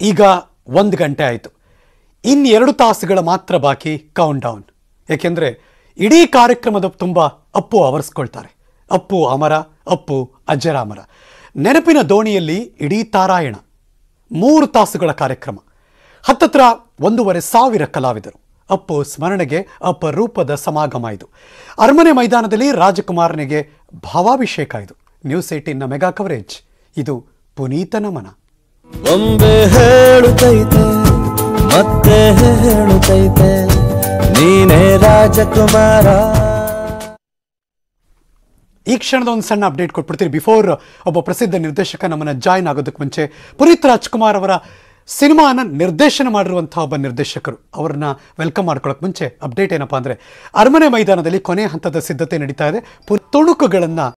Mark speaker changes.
Speaker 1: ಈಗ ಒಂದು ಗಂಟೆ ಆಯಿತು ಇನ್ನೆರಡು ತಾಸುಗಳ ಮಾತ್ರ ಬಾಕಿ ಕೌಂಟ್ ಡೌನ್ ಏಕೆಂದರೆ ಇಡೀ ಕಾರ್ಯಕ್ರಮದ ತುಂಬ ಅಪ್ಪು ಆವರಿಸ್ಕೊಳ್ತಾರೆ ಅಪ್ಪು ಅಮರ ಅಪ್ಪು ಅಜರಾಮರ ನೆನಪಿನ ದೋಣಿಯಲ್ಲಿ ಇಡೀ ತಾರಾಯಣ ಮೂರು ತಾಸುಗಳ ಕಾರ್ಯಕ್ರಮ ಹತ್ತತ್ರ ಒಂದೂವರೆ ಸಾವಿರ ಕಲಾವಿದರು ಅಪ್ಪು ಸ್ಮರಣೆಗೆ ಅಪರೂಪದ ಸಮಾಗಮ ಇದು ಅರಮನೆ ಮೈದಾನದಲ್ಲಿ ರಾಜಕುಮಾರನಿಗೆ ಭಾವಾಭಿಷೇಕ ಇದು ನ್ಯೂಸ್ ಏಟೀನ್ನ ಮೆಗಾ ಕವರೇಜ್ ಇದು ಪುನೀತ ನಮನ
Speaker 2: ಒಮ್ಮೆ ಹೇಳುತ್ತೈತೆ ಮತ್ತೆ ಹೇಳುತ್ತೈತೆ ನೀನೇ ರಾಜಕುಮಾರ
Speaker 1: ಈ ಕ್ಷಣದ ಒಂದು ಸಣ್ಣ ಅಪ್ಡೇಟ್ ಕೊಟ್ಬಿಡ್ತೀರಿ ಬಿಫೋರ್ ಒಬ್ಬ ಪ್ರಸಿದ್ಧ ನಿರ್ದೇಶಕ ನಮ್ಮನ್ನ ಜಾಯ್ನ್ ಆಗೋದಕ್ಕೆ ಮುಂಚೆ ಪುನೀತ್ ರಾಜ್ಕುಮಾರ್ ಅವರ ಸಿನಿಮಾನ ನಿರ್ದೇಶನ ಮಾಡಿರುವಂತಹ ಒಬ್ಬ ನಿರ್ದೇಶಕರು ಅವ್ರನ್ನ ವೆಲ್ಕಮ್ ಮಾಡ್ಕೊಳ್ಳೋಕೆ ಮುಂಚೆ ಅಪ್ಡೇಟ್ ಏನಪ್ಪಾ ಅಂದ್ರೆ ಅರಮನೆ ಮೈದಾನದಲ್ಲಿ ಕೊನೆ ಹಂತದ ಸಿದ್ಧತೆ ನಡೀತಾ ಇದೆ ಪು- ತುಣುಕುಗಳನ್ನ